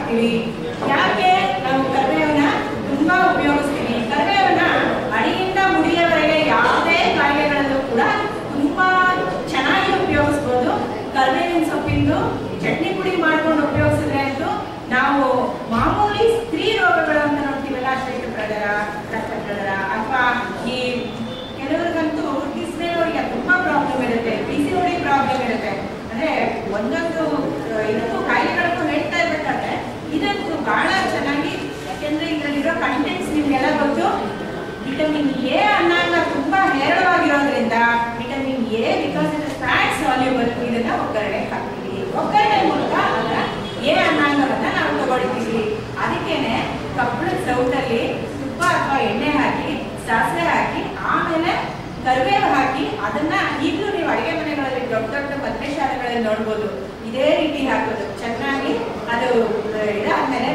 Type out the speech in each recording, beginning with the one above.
ಹಾಕ್ತೀವಿ ಯಾಕೆ ನಾವು ಕರಿಬೇವನ್ನ ತುಂಬಾ ಉಪಯೋಗಿಸ್ತೀವಿ ಕರಿಬೇವನ್ನ ಅಡಿಯಿಂದ ಮುಡಿಯವರೆಗೆ ಯಾವುದೇ ಕಾಯಿಲೆಗಳಲ್ಲೂ ಕೂಡ ತುಂಬಾ ಚೆನ್ನಾಗಿ ಉಪಯೋಗಿಸ್ಬೋದು ಕರಿಬೇವಿನ ಸೊಪ್ಪಿಂದು ಚಟ್ನಿ ಪುಡಿ ಮಾಡ್ಕೊಂಡು ಉಪಯೋಗಿಸಿದ್ರೆ ಅಂತೂ ನಾವು ಮಾಮೂಲಿ ಸ್ತ್ರೀ ರೋಗಗಳು ಅಂತ ನೋಡ್ತೀವಲ್ಲ ಶ್ವೇತ ಪ್ರದರ ರಕ್ತ ಪ್ರದರ ಅಥವಾ ಈ ಕೆಲವರಿಗಂತೂ ಡಿಸ್ಮೇಲೋರಿಗೆ ತುಂಬಾ ಪ್ರಾಬ್ಲಮ್ ಇರುತ್ತೆ ಪಿ ಸಿ ಓಡಿ ಪ್ರಾಬ್ಲಮ್ ಇರುತ್ತೆ ಅಂದ್ರೆ ಒಂದೊಂದು ಆ, ಇದಕ್ಕೂ ಕಾಯಿಲೆಗಳಿಗೂ ಹೇಳ್ತಾ ಇರ್ಬೇಕಾದ್ರೆ ಇದಂತೂ ಬಹಳ ಚೆನ್ನಾಗಿ ಯಾಕೆಂದ್ರೆ ಇದರಲ್ಲಿರೋ ಕಂಟೆಂಟ್ಸ್ ನಿಮ್ಗೆಲ್ಲ ಗೊತ್ತು ವಿಟಮಿನ್ ಎ ಅನ್ನಾಂಗ ತುಂಬಾ ಹೇರಳವಾಗಿರೋದ್ರಿಂದ vitamin A because it fat soluble ಇದನ್ನ ಒಗ್ಗರಣೆ ಹಾಕ್ತೀವಿ ಒಗ್ಗರಣೆ ಮೂಲಕ ಅದರ ಎ ಅನ್ನಾಂಗವನ್ನ ನಾವು ತಗೊಳ್ತೀವಿ ಅದಕ್ಕೇನೆ ಕಬ್ಬಳದ ಸೌಟಲ್ಲಿ ತುಪ್ಪ ಅಥವಾ ಎಣ್ಣೆ ಹಾಕಿ ಸಾಸಿವೆ ಹಾಕಿ ಆಮೇಲೆ ಕರಿಬೇವು ಹಾಕಿ ಅದನ್ನ ಈಗಲೂ ನೀವು ಅಡಿಗೆ ಮನೆಗಳಲ್ಲಿ ದೊಡ್ಡ ದೊಡ್ಡ ಮದ್ವೆ ಶಾಲೆಗಳಲ್ಲಿ ನೋಡ್ಬೋದು ಇದೇ ರೀತಿ ಹಾಕೋದು ಚೆನ್ನಾಗಿ ಅದು ಆ, ಇದಾದ್ಮೇಲೆ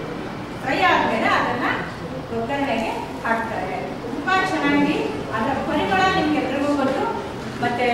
ಫ್ರೈ ಆದ್ಮೇಲೆ ಅದನ್ನ ಒಗ್ಗರಣೆಗೆ ಹಾಕ್ತಾರೆ ತುಂಬಾ ಚೆನ್ನಾಗಿ ಅದರ ಪರಿಮಳ ನಿಮ್ಗೆ ಎಲ್ರಿಗೂ ಗೊತ್ತು ಮತ್ತೆ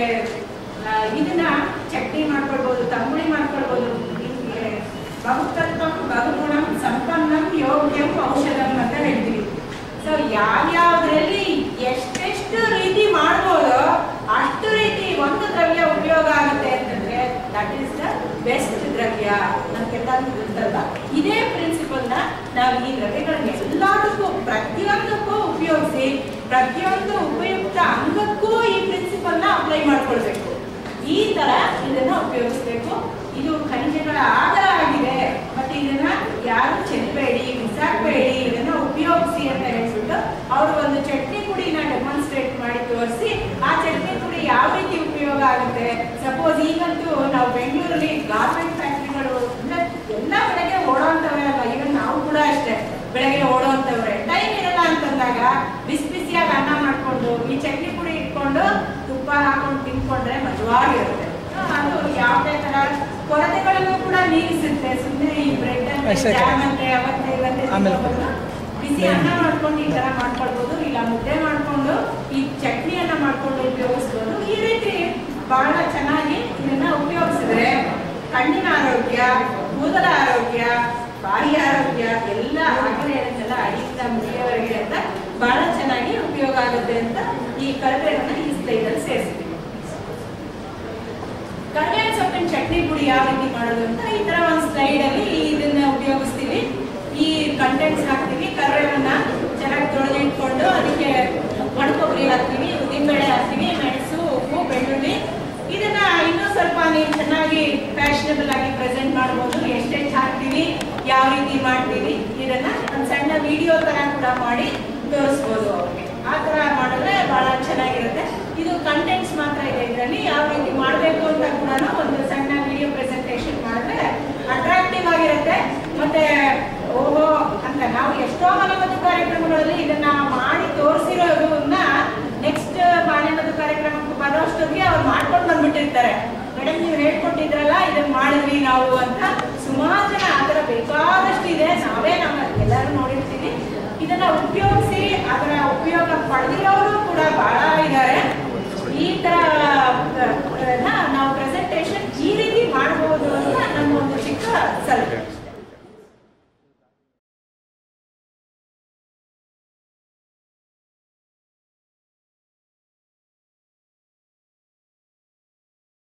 ಆ, ಇದನ್ನ ಚಟ್ನಿ ಮಾಡ್ಕೊಳ್ಬೋದು ತಂಬುಳಿ ಮಾಡ್ಕೊಳ್ಬೋದು ನಿಮ್ಗೆ ಬಹುತತ್ವಂ ಬಹುಗುಣಂ ಸಂಪನ್ನಂ ಯೋಗ್ಯಂ ಔಷಧಂ ಅಂತ ಹೇಳ್ತೀವಿ ಸೊ ಯಾವ್ಯಾವ್ದ್ರಲ್ಲಿ ಎಷ್ಟೆಷ್ಟು ರೀತಿ ಮಾಡ್ಬೋದು ಅಷ್ಟು ರೀತಿ ಒಂದು ದ್ರವ್ಯ ಉಪಯೋಗ ಆಗುತ್ತೆ ಅಂತಂದ್ರೆ ದಟ್ ಈಸ್ ದ ಬೆಸ್ಟ್ ದ್ರವ್ಯ ನಮ್ಗೆಲ್ಲರಿಗೂ ಗೊತ್ತಲ್ವಾ ಇದೇ ಪ್ರಿನ್ಸಿಪಲ್ ನ ನಾವು ಈ ದ್ರವ್ಯಗಳನ್ನ ಎಲ್ಲದಕ್ಕೂ ಪ್ರತಿಯೊಂದಕ್ಕೂ ಉಪಯೋಗಿಸಿ ಪ್ರತಿಯೊಂದು ಉಪಯುಕ್ತ ಅಂಗಕ್ಕೂ ಈ ಪ್ರಿನ್ಸಿಪಲ್ ನ ಅಪ್ಲೈ ಮಾಡ್ಕೊಳ್ಬೇಕು ಈ ತರ ಇದನ್ನ ಉಪಯೋಗಿಸ್ಬೇಕು ಇದು ಖನಿಜಗಳ ಆಗರ ಆಗಿದೆ ಮತ್ತೆ ಇದನ್ನ ಯಾರು ಚೆಲ್ಲಬೇಡಿ ಬಿಸಾಕ್ಬೇಡಿ ಇದನ್ನ ಉಪಯೋಗಿಸಿ ಅಂತ ಹೇಳ್ಬಿಟ್ಟು ಅವರು ಒಂದು ಚಟ್ನಿ ಪುಡಿನ ಡೆಮಾನ್ಸ್ಟ್ರೇಟ್ ಮಾಡಿ ತೋರಿಸಿ ಆ ಚಟ್ನಿ ಪುಡಿ ಯಾವ ರೀತಿ ಉಪಯೋಗ ಆಗುತ್ತೆ ಸಪೋಸ್ ಈಗಂತೂ ನಾವು ಬೆಂಗಳೂರಲ್ಲಿ ಗಾರ್ಮೆಂಟ್ ಫ್ಯಾಕ್ಟ್ರಿಗಳು ಎಲ್ಲ ಬೆಳಗ್ಗೆ ಓಡೋಂಥವ್ರೆ ಅಲ್ವಾ ಈವನ್ ನಾವು ಕೂಡ ಅಷ್ಟೇ ಬೆಳಗ್ಗೆ ಓಡೋಂಥವ್ರೆ ಟೈಮ್ ಇರಲ್ಲ ಅಂತಂದಾಗ ಬಿಸಿ ಬಿಸಿಯಾಗಿ ಅನ್ನ ಮಾಡ್ಕೊಂಡು ಈ ಚಟ್ನಿ ಪುಡಿ ಇಟ್ಕೊಂಡು ತುಪ್ಪ ಹಾಕೊಂಡು ತಿನ್ಕೊಂಡ್ರೆ ಮಜವಾಗಿರುತ್ತೆ ಅದು ಯಾವುದೇ ತರ ಕೊರತೆಗಳನ್ನು ಕೂಡ ನೀಗಿಸುತ್ತೆ ಸುಮ್ಮನೆ ಈ ಬ್ರೆಡ್ ಅಷ್ಟೇ. ಅಂತೆ ಜಾಮ್ ಅಂತೆ ಅವತ್ತೆ ಇವತ್ತೆ ಆಮೇಲೆ ತಿನ್ನೋದು. ಬಿಸಿ ಅನ್ನ ಮಾಡ್ಕೊಂಡು ಈ ತರ ಮಾಡ್ಕೊಳ್ಬೋದು ಇಲ್ಲ ಮುದ್ದೆ ಮಾಡ್ಕೊಂಡು ಈ ಚಟ್ನಿಯನ್ನ ಮಾಡ್ಕೊಂಡು ಉಪಯೋಗಿಸ್ಬೋದು ಈ ರೀತಿ ಬಹಳ ಚೆನ್ನಾಗಿ ಇದನ್ನ ಉಪಯೋಗಿಸಿದ್ರೆ ಕಣ್ಣಿನ ಆರೋಗ್ಯ ಕೂದಲ ಆರೋಗ್ಯ ಬಾಯಿಯ ಆರೋಗ್ಯ ಎಲ್ಲ ಆಗಲೇ ಹೇಳಿದ್ನಲ್ಲ ಅಡಿಯಿಂದ ಮುಗಿಯವರೆಗೆ ಅಂತ ಬಹಳ ಚೆನ್ನಾಗಿ ಉಪಯೋಗ ಆಗುತ್ತೆ ಅಂತ ಈ ಕರಿಬೇವನ್ನ ಈ ಸ್ಲೈಡಲ್ಲಿ ಸೇರಿಸ್ತೀವಿ ಕರಿಬೇವಿನ ಸೊಪ್ಪಿನ ಚಟ್ನಿ ಪುಡಿ ಯಾವ ರೀತಿ ಮಾಡೋದು ಅಂತ ಈ ತರ ಒಂದು ಸ್ಲೈಡ್ ಅಲ್ಲಿ ಇದನ್ನ ಉಪಯೋಗಿಸ್ತೀವಿ ಈ ಕಂಟೆಂಟ್ಸ್ ಹಾಕ್ತೀವಿ ಕರಿಬೇವನ್ನ ಚೆನ್ನಾಗಿ ತೊಳೆದು ಇಟ್ಕೊಂಡು ಅದಕ್ಕೆ ಒಣಕೊಬ್ಬರಿ ಹಾಕ್ತೀವಿ ಉದ್ದಿನಬೇಳೆ ಹಾಕ್ತೀವಿ ಮೆಣಸು ಉಪ್ಪು ಬೆಳ್ಳುಳ್ಳಿ ಇದನ್ನ ಇನ್ನೂ ಸ್ವಲ್ಪ ನೀವು ಚೆನ್ನಾಗಿ ಫ್ಯಾಷನಬಲ್ ಆಗಿ ಪ್ರೆಸೆಂಟ್ ಮಾಡ್ಬೋದು ಎಷ್ಟೆಷ್ಟು ಹಾಕ್ತೀವಿ ಯಾವ ರೀತಿ ಮಾಡ್ತೀವಿ ಇದನ್ನ ಒಂದು ಸಣ್ಣ ವಿಡಿಯೋ ತರ ಕೂಡ ಮಾಡಿ ತೋರಿಸ್ಬೋದು ಅವ್ರಿಗೆ ಆ ತರ ಮಾಡಿದ್ರೆ ಬಹಳ ಚೆನ್ನಾಗಿರುತ್ತೆ ಇದು ಕಂಟೆಂಟ್ಸ್ ಮಾತ್ರ ಇದೆ ಇದರಲ್ಲಿ ಯಾವ ರೀತಿ ಮಾಡಬೇಕು ಅಂತ ಕೂಡ ಒಂದು ಸಣ್ಣ ವಿಡಿಯೋ ಪ್ರೆಸೆಂಟೇಷನ್ ಮಾಡಿದ್ರೆ ಅಟ್ರಾಕ್ಟಿವ್ ಆಗಿರುತ್ತೆ ಮತ್ತೆ ಓಹೋ ಅಂತ ನಾವು ಎಷ್ಟೋ ಮನೆಮದ್ದು ಕಾರ್ಯಕ್ರಮಗಳಲ್ಲಿ ಇದನ್ನ ಮಾಡಿ ತೋರಿಸಿರೋದನ್ನ ನೆಕ್ಸ್ಟ್ ಮನೆಮದ್ದು ಕಾರ್ಯಕ್ರಮಕ್ಕೆ ಬರೋಷ್ಟೊತ್ತಿಗೆ ಅವ್ರು ಮಾಡ್ಕೊಂಡು ಬಂದ್ಬಿಟ್ಟಿರ್ತಾರೆ ಮೇಡಮ್ ನೀವು ಹೇಳ್ಕೊಟ್ಟಿದ್ರಲ್ಲ ಇದನ್ನ ಮಾಡಿದ್ವಿ ನಾವು ಅಂತ ಸುಮಾರು ಜನ ಆ ಥರ ಬೇಕಾದಷ್ಟು ಇದೆ ನಾವೇ ನಮ್ಮ ಎಲ್ಲರೂ ನೋಡಿರ್ತೀವಿ ಇದನ್ನ ಉಪಯೋಗಿಸಿ ಅದರ ಉಪಯೋಗ ಪಡೆದಿರೋರು ಕೂಡ ಬಹಳ ಇದ್ದಾರೆ ಈ ತರ ಆ, ನಾವು ಪ್ರೆಸೆಂಟೇಷನ್ ಈ ರೀತಿ ಮಾಡಬಹುದು ಅಂತ ನಮ್ಮ ಒಂದು ಚಿಕ್ಕ ಸಲಹೆ